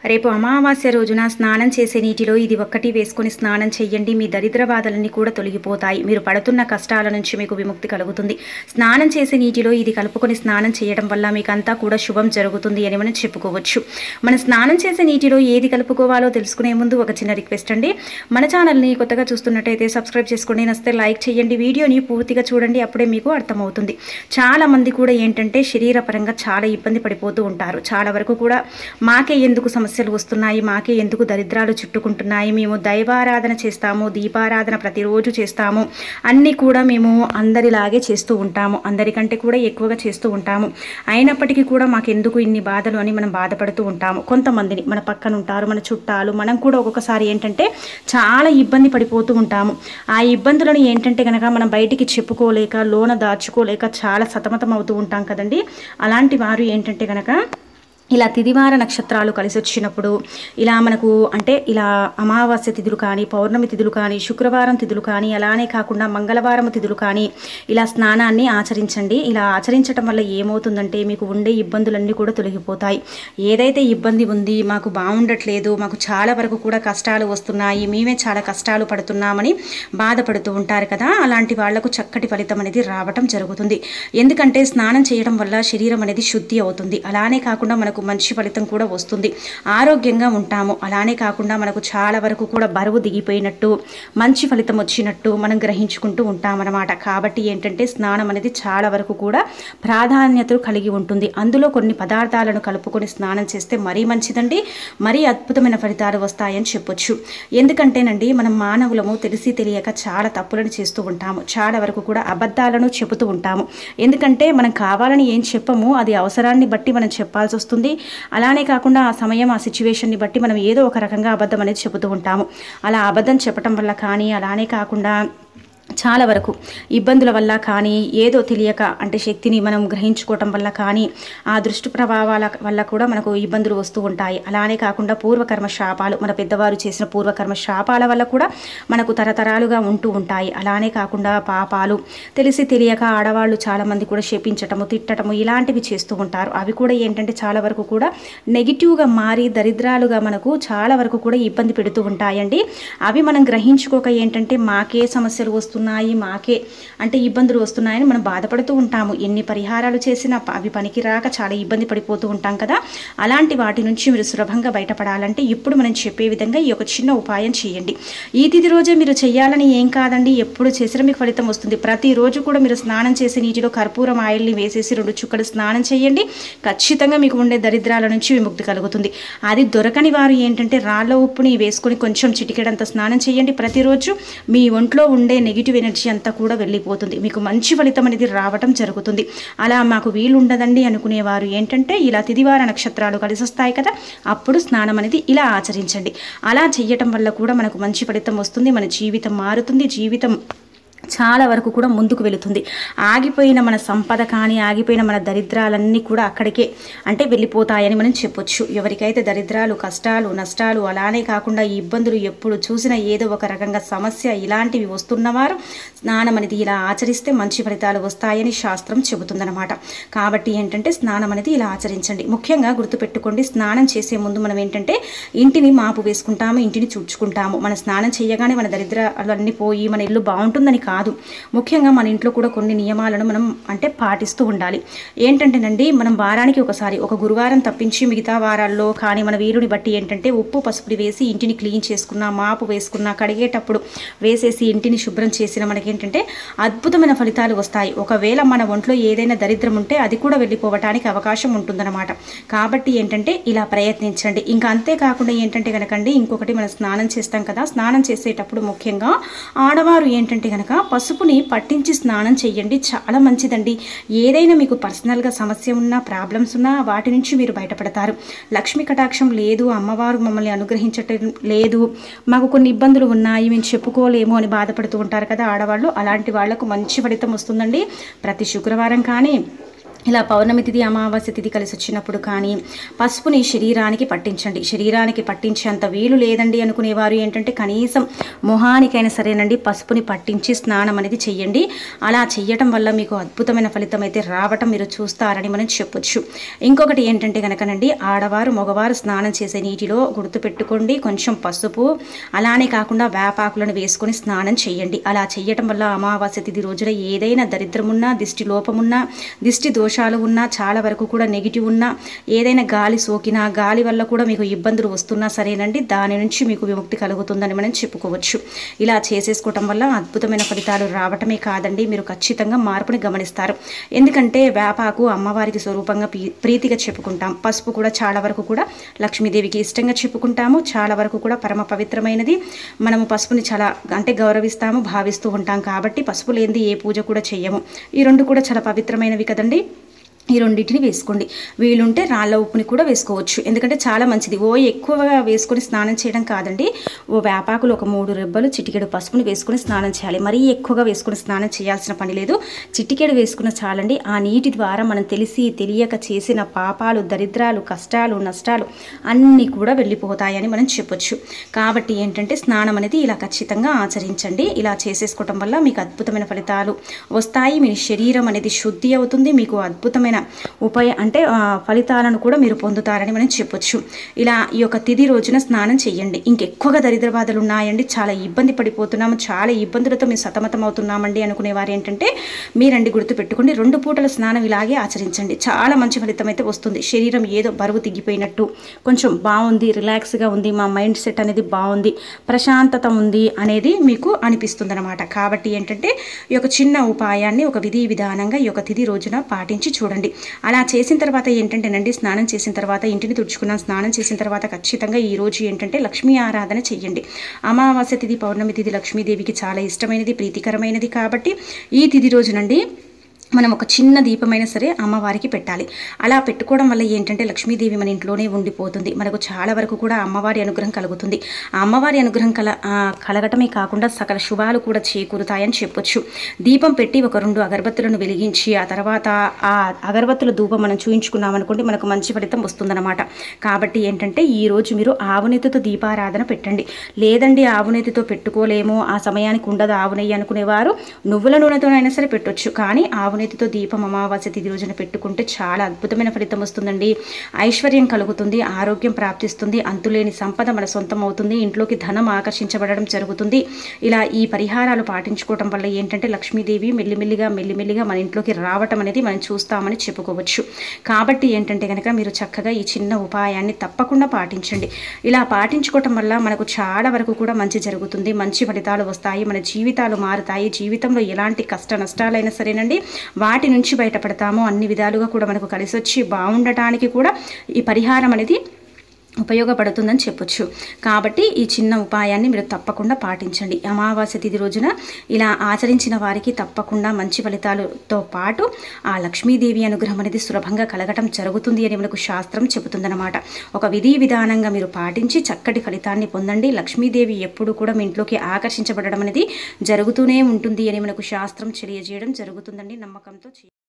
రేపు అమావాస్య రోజున స్నానం చేసే నీటిలో ఇది ఒక్కటి వేసుకొని స్నానం చెయ్యండి మీ దరిద్ర బాధలన్నీ కూడా తొలగిపోతాయి మీరు పడుతున్న కష్టాల నుంచి మీకు విముక్తి కలుగుతుంది స్నానం చేసే నీటిలో ఇది కలుపుకొని స్నానం చేయడం వల్ల మీకు అంతా కూడా శుభం జరుగుతుంది అని మనం చెప్పుకోవచ్చు మన స్నానం చేసే నీటిలో ఏది కలుపుకోవాలో తెలుసుకునే ముందు ఒక చిన్న రిక్వెస్ట్ అండి మన ఛానల్ని కొత్తగా చూస్తున్నట్టయితే సబ్స్క్రైబ్ చేసుకోండి నస్తే లైక్ చేయండి వీడియోని పూర్తిగా చూడండి అప్పుడే మీకు అర్థమవుతుంది చాలా మంది కూడా ఏంటంటే శరీరపరంగా చాలా ఇబ్బంది పడిపోతూ ఉంటారు చాలా వరకు కూడా మాకే ఎందుకు సమస్యలు వస్తున్నాయి మాకే ఎందుకు దరిద్రాలు చుట్టుకుంటున్నాయి మేము దైవారాధన చేస్తాము దీపారాధన ప్రతిరోజు చేస్తాము అన్నీ కూడా మేము అందరిలాగే చేస్తూ ఉంటాము అందరికంటే కూడా ఎక్కువగా చేస్తూ ఉంటాము అయినప్పటికీ కూడా మాకెందుకు ఇన్ని బాధలు అని మనం బాధపడుతూ ఉంటాము కొంతమందిని మన పక్కన ఉంటారు మన చుట్టాలు మనం కూడా ఒక్కొక్కసారి ఏంటంటే చాలా ఇబ్బంది పడిపోతూ ఉంటాము ఆ ఇబ్బందులను ఏంటంటే కనుక మనం బయటికి చెప్పుకోలేక లోన దాచుకోలేక చాలా సతమతం అవుతూ ఉంటాం కదండి అలాంటి వారు ఏంటంటే కనుక ఇలా తిదివార నక్షత్రాలు కలిసి వచ్చినప్పుడు ఇలా మనకు అంటే ఇలా అమావాస్య తిథులు కానీ పౌర్ణమి తిథులు కానీ శుక్రవారం తిథులు కానీ అలానే కాకుండా మంగళవారం తిథులు కానీ ఇలా స్నానాన్ని ఆచరించండి ఇలా ఆచరించడం వల్ల ఏమవుతుందంటే మీకు ఉండే ఇబ్బందులన్నీ కూడా తొలగిపోతాయి ఏదైతే ఇబ్బంది ఉంది మాకు బాగుండట్లేదు మాకు చాలా వరకు కూడా కష్టాలు వస్తున్నాయి మేమే చాలా కష్టాలు పడుతున్నామని బాధపడుతూ ఉంటారు కదా అలాంటి వాళ్లకు చక్కటి ఫలితం అనేది రావటం జరుగుతుంది ఎందుకంటే స్నానం చేయడం వల్ల శరీరం అనేది శుద్ధి అవుతుంది అలానే కాకుండా మనకు మంచి ఫలితం కూడా వస్తుంది ఆరోగ్యంగా ఉంటాము అలానే కాకుండా మనకు చాలా వరకు కూడా బరువు దిగిపోయినట్టు మంచి ఫలితం వచ్చినట్టు మనం గ్రహించుకుంటూ ఉంటామన్నమాట కాబట్టి ఏంటంటే స్నానం అనేది చాలా వరకు కూడా ప్రాధాన్యతలు కలిగి ఉంటుంది అందులో కొన్ని పదార్థాలను కలుపుకొని స్నానం చేస్తే మరీ మంచిదండి మరీ అద్భుతమైన ఫలితాలు వస్తాయని చెప్పొచ్చు ఎందుకంటేనండి మనం మానవులము తెలిసి తెలియక చాలా తప్పులను చేస్తూ ఉంటాము చాలా వరకు కూడా అబద్ధాలను చెబుతూ ఉంటాము ఎందుకంటే మనం కావాలని ఏం చెప్పము అది అవసరాన్ని బట్టి మనం చెప్పాల్సి వస్తుంది అలానే కాకుండా ఆ సమయం ఆ సిచ్యువేషన్ని బట్టి మనం ఏదో ఒక రకంగా అబద్ధం అనేది చెబుతూ ఉంటాము అలా అబద్ధం చెప్పటం వల్ల కానీ అలానే కాకుండా చాలా వరకు ఇబ్బందుల వల్ల కానీ ఏదో తెలియక అంటే శక్తిని మనం గ్రహించుకోవటం వల్ల కానీ ఆ దృష్టి ప్రభావాల వల్ల కూడా మనకు ఇబ్బందులు వస్తూ ఉంటాయి అలానే కాకుండా పూర్వకర్మ శాపాలు మన పెద్దవారు చేసిన పూర్వకర్మ శాపాల వల్ల కూడా మనకు తరతరాలుగా ఉంటూ ఉంటాయి అలానే కాకుండా పాపాలు తెలిసి తెలియక ఆడవాళ్ళు చాలామంది కూడా శపించటము తిట్టటము ఇలాంటివి చేస్తూ ఉంటారు అవి కూడా ఏంటంటే చాలా వరకు కూడా నెగిటివ్గా మారి దరిద్రాలుగా మనకు చాలా వరకు కూడా ఇబ్బంది పెడుతూ ఉంటాయండి అవి మనం గ్రహించుకోక ఏంటంటే మాకే సమస్యలు వస్తున్నాయి మాకే అంటే ఇబ్బందులు వస్తున్నాయని మనం బాధపడుతూ ఉంటాము ఎన్ని పరిహారాలు చేసినా ప- అవి పనికి రాక చాలా ఇబ్బంది పడిపోతూ ఉంటాం కదా అలాంటి వాటి నుంచి మీరు సులభంగా బయటపడాలంటే ఇప్పుడు మనం చెప్పే విధంగా ఈ ఒక చిన్న ఉపాయం చేయండి ఈ తిథి రోజే మీరు చేయాలని ఏం కాదండి ఎప్పుడు చేసినా మీకు ఫలితం వస్తుంది ప్రతిరోజు కూడా మీరు స్నానం చేసే నీటిలో కర్పూరం ఆయిల్ని వేసేసి రెండు చుక్కలు స్నానం చేయండి ఖచ్చితంగా మీకు ఉండే దరిద్రాల నుంచి విముక్తి కలుగుతుంది అది దొరకని వారు ఏంటంటే రాళ్ళ ఉప్పుని వేసుకొని కొంచెం చిటికెడంత స్నానం చేయండి ప్రతిరోజు మీ ఒంట్లో ఉండే నెగిటివ్ ఎనర్జీ అంతా కూడా వెళ్ళిపోతుంది మీకు మంచి ఫలితం అనేది రావటం జరుగుతుంది అలా మాకు వీలు ఉండదండి అనుకునేవారు ఏంటంటే ఇలా తిదివార నక్షత్రాలు కలిసి వస్తాయి కదా అప్పుడు స్నానం అనేది ఇలా ఆచరించండి అలా చెయ్యటం వల్ల కూడా మనకు మంచి ఫలితం వస్తుంది మన జీవితం మారుతుంది జీవితం చాలా వరకు కూడా ముందుకు వెళుతుంది ఆగిపోయిన మన సంపద కానీ ఆగిపోయిన మన దరిద్రాలన్నీ కూడా అక్కడికే అంటే వెళ్ళిపోతాయని మనం చెప్పొచ్చు ఎవరికైతే దరిద్రాలు కష్టాలు నష్టాలు అలానే కాకుండా ఈ ఇబ్బందులు ఎప్పుడు చూసినా ఏదో ఒక రకంగా సమస్య ఇలాంటివి వస్తున్నవారు స్నానం అనేది ఇలా ఆచరిస్తే మంచి ఫలితాలు వస్తాయని శాస్త్రం చెబుతుందన్నమాట కాబట్టి ఏంటంటే స్నానం అనేది ఇలా ఆచరించండి ముఖ్యంగా గుర్తుపెట్టుకోండి స్నానం చేసే ముందు మనం ఏంటంటే ఇంటిని మాపు వేసుకుంటాము ఇంటిని చుడుచుకుంటాము మన స్నానం చేయగానే మన దరిద్రాలు అన్నీ పోయి మన ఇల్లు బాగుంటుందని కాదు ముఖ్యంగా మన ఇంట్లో కూడా కొన్ని నియమాలను మనం అంటే పాటిస్తూ ఉండాలి ఏంటంటేనండి మనం వారానికి ఒకసారి ఒక గురువారం తప్పించి మిగతా వారాల్లో కానీ మన వీరుని బట్టి ఏంటంటే ఉప్పు పసుపుని వేసి ఇంటిని క్లీన్ చేసుకున్న మాపు వేసుకున్న కడిగేటప్పుడు వేసేసి ఇంటిని శుభ్రం చేసిన మనకేంటంటే అద్భుతమైన ఫలితాలు వస్తాయి ఒకవేళ మన ఒంట్లో ఏదైనా దరిద్రం ఉంటే అది కూడా వెళ్ళిపోవటానికి అవకాశం ఉంటుందన్నమాట కాబట్టి ఏంటంటే ఇలా ప్రయత్నించండి ఇంకా అంతేకాకుండా ఏంటంటే కనుకండి ఇంకొకటి మనం స్నానం చేస్తాం కదా స్నానం చేసేటప్పుడు ముఖ్యంగా ఆడవారు ఏంటంటే కనుక పసుపుని పట్టించి స్నానం చేయండి చాలా మంచిదండి ఏదైనా మీకు పర్సనల్గా సమస్య ఉన్నా ప్రాబ్లమ్స్ ఉన్నా వాటి నుంచి మీరు బయటపడతారు లక్ష్మీ కటాక్షం లేదు అమ్మవారు మమ్మల్ని అనుగ్రహించటం లేదు మాకు కొన్ని ఇబ్బందులు ఉన్నాయి మేము చెప్పుకోలేము అని బాధపడుతూ ఉంటారు కదా ఆడవాళ్ళు అలాంటి వాళ్లకు మంచి ఫలితం వస్తుందండి ప్రతి శుక్రవారం కానీ ఇలా పౌర్ణమి తిథి అమావాస్య తిథి కలిసి వచ్చినప్పుడు కానీ పసుపుని శరీరానికి పట్టించండి శరీరానికి పట్టించేంత వీలు లేదండి అనుకునేవారు ఏంటంటే కనీసం మొహానికైనా సరేనండి పసుపుని పట్టించి స్నానం అనేది చెయ్యండి అలా చెయ్యటం వల్ల మీకు అద్భుతమైన ఫలితం అయితే రావటం మీరు చూస్తారని మనం చెప్పొచ్చు ఇంకొకటి ఏంటంటే కనుకనండి ఆడవారు మగవారు స్నానం చేసే నీటిలో గుర్తుపెట్టుకోండి కొంచెం పసుపు అలానే కాకుండా వేపాకులను వేసుకొని స్నానం చేయండి అలా చెయ్యటం వల్ల అమావాస్య తిథి రోజున ఏదైనా దరిద్రమున్నా దిష్టి లోపమున్నా దిష్టి దోషాలు ఉన్నా చాలా వరకు కూడా నెగిటివ్ ఉన్నా ఏదైనా గాలి సోకినా గాలి వల్ల కూడా మీకు ఇబ్బందులు వస్తున్నా సరేనండి దాని నుంచి మీకు విముక్తి కలుగుతుందని మనం చెప్పుకోవచ్చు ఇలా చేసేసుకోవటం వల్ల అద్భుతమైన ఫలితాలు రావటమే కాదండి మీరు ఖచ్చితంగా మార్పుని గమనిస్తారు ఎందుకంటే వేపాకు అమ్మవారికి స్వరూపంగా పీ- ప్రీతిగా చెప్పుకుంటాం పసుపు కూడా చాలా వరకు కూడా లక్ష్మీదేవికి ఇష్టంగా చెప్పుకుంటాము చాలా వరకు కూడా పరమ పవిత్రమైనది మనము పసుపుని చాలా అంటే గౌరవిస్తాము భావిస్తూ ఉంటాం కాబట్టి పసుపు లేనిది ఏ పూజ కూడా చెయ్యము ఈ రెండు కూడా చాలా పవిత్రమైనవి కదండి ఈ రెండింటిని వేసుకోండి వీలుంటే రాళ్ళ ఉప్పుని కూడా వేసుకోవచ్చు ఎందుకంటే చాలా మంచిది ఓ ఎక్కువగా వేసుకొని స్నానం చేయడం కాదండి ఓ వేపాకులు ఒక మూడు రెబ్బలు చిటికెడు పసుపుని వేసుకొని స్నానం చేయాలి మరీ ఎక్కువగా వేసుకొని స్నానం చేయాల్సిన పని లేదు చిటికెడు వేసుకున్న చాలండి ఆ నీటి ద్వారా మనం తెలిసి తెలియక చేసిన పాపాలు దరిద్రాలు కష్టాలు నష్టాలు అన్నీ కూడా వెళ్ళిపోతాయని మనం చెప్పొచ్చు కాబట్టి ఏంటంటే స్నానం అనేది ఇలా ఖచ్చితంగా ఆచరించండి ఇలా చేసేసుకోవటం వల్ల మీకు అద్భుతమైన ఫలితాలు వస్తాయి మీ శరీరం అనేది శుద్ధి అవుతుంది మీకు అద్భుతమైన ఉపయ అంటే ఆ, ఫలితాలను కూడా మీరు పొందుతారని మనం చెప్పొచ్చు ఇలా ఈ యొక్క తిథి రోజున స్నానం చేయండి ఇంకెక్కువగా దరిద్ర బాధలు ఉన్నాయండి చాలా ఇబ్బంది పడిపోతున్నాము చాలా ఇబ్బందులతో మేము సతమతం అవుతున్నామండి అనుకునేవారు ఏంటంటే మీరండి గుర్తు పెట్టుకోండి రెండు పూటల స్నానం ఇలాగే ఆచరించండి చాలా మంచి ఫలితం అయితే వస్తుంది శరీరం ఏదో బరువు తిగ్గిపోయినట్టు కొంచెం బాగుంది రిలాక్స్గా ఉంది మా మైండ్ సెట్ అనేది బాగుంది ప్రశాంతత ఉంది అనేది మీకు అనిపిస్తుంది అనమాట కాబట్టి ఏంటంటే ఈ యొక్క చిన్న ఉపాయాన్ని ఒక విధి విధానంగా ఈ యొక్క తిథి రోజున పాటించి చూడండి అలా చేసిన తర్వాత ఏంటంటేనండి స్నానం చేసిన తర్వాత ఇంటిని తుడుచుకున్నాం స్నానం చేసిన తర్వాత ఖచ్చితంగా ఈ రోజు ఏంటంటే లక్ష్మీ ఆరాధన చెయ్యండి అమావాస్య తిథి పౌర్ణమి తిథి లక్ష్మీదేవికి చాలా ఇష్టమైనది ప్రీతికరమైనది కాబట్టి ఈ తిథి రోజునండి మనం ఒక చిన్న దీపమైనా సరే అమ్మవారికి పెట్టాలి అలా పెట్టుకోవడం వల్ల ఏంటంటే లక్ష్మీదేవి మన ఇంట్లోనే ఉండిపోతుంది మనకు చాలా వరకు కూడా అమ్మవారి అనుగ్రహం కలుగుతుంది ఆ అమ్మవారి అనుగ్రహం కల ఆ, కలగటమే కాకుండా సకల శుభాలు కూడా చేకూరుతాయని చెప్పొచ్చు దీపం పెట్టి ఒక రెండు అగరబత్తులను వెలిగించి ఆ తర్వాత ఆ అగరబత్తుల ధూపం మనం చూయించుకున్నాం అనుకోండి మనకు మంచి ఫలితం వస్తుందన్నమాట కాబట్టి ఏంటంటే ఈ రోజు మీరు ఆవునెత్తితో దీపారాధన పెట్టండి లేదండి ఆవునెత్తితో పెట్టుకోలేము ఆ సమయానికి ఉండదు ఆవు నెయ్యి అనుకునేవారు నువ్వుల నూనెతోనైనా సరే పెట్టొచ్చు కానీ ఆవునెత్తితో దీపం అమావాస్య తిథి రోజున పెట్టుకుంటే చాలా అద్భుతమైన ఫలితం వస్తుందండి ఐశ్వర్యం కలుగుతుంది ఆరోగ్యం ప్రాప్తిస్తుంది అంతులేని సంపద మన సొంతం అవుతుంది ఇంట్లోకి ధనం ఆకర్షించబడడం జరుగుతుంది ఇలా ఈ పరిహారాలు పాటించుకోవటం వల్ల ఏంటంటే లక్ష్మీదేవి మెల్లిమెల్లిగా మెల్లిమెల్లిగా మన ఇంట్లోకి రావటం అనేది మనం చూస్తామని చెప్పుకోవచ్చు కాబట్టి ఏంటంటే కనుక మీరు చక్కగా ఈ చిన్న ఉపాయాన్ని తప్పకుండా పాటించండి ఇలా పాటించుకోవటం వల్ల మనకు చాలా వరకు కూడా మంచి జరుగుతుంది మంచి ఫలితాలు వస్తాయి మన జీవితాలు మారుతాయి జీవితంలో ఎలాంటి కష్ట నష్టాలైనా సరేనండి వాటి నుంచి బయటపడతాము అన్ని విధాలుగా కూడా మనకు కలిసి వచ్చి బాగుండటానికి కూడా ఈ పరిహారం అనేది ఉపయోగపడుతుందని చెప్పొచ్చు కాబట్టి ఈ చిన్న ఉపాయాన్ని మీరు తప్పకుండా పాటించండి అమావాస్య తిథి రోజున ఇలా ఆచరించిన వారికి తప్పకుండా మంచి ఫలితాలతో పాటు ఆ లక్ష్మీదేవి అనుగ్రహం అనేది సులభంగా కలగటం జరుగుతుంది అని మనకు శాస్త్రం చెబుతుందన్నమాట ఒక విధి విధానంగా మీరు పాటించి చక్కటి ఫలితాన్ని పొందండి లక్ష్మీదేవి ఎప్పుడు కూడా మీ ఇంట్లోకి ఆకర్షించబడడం అనేది జరుగుతూనే ఉంటుంది అని మనకు శాస్త్రం తెలియజేయడం జరుగుతుందండి నమ్మకంతో చేయండి.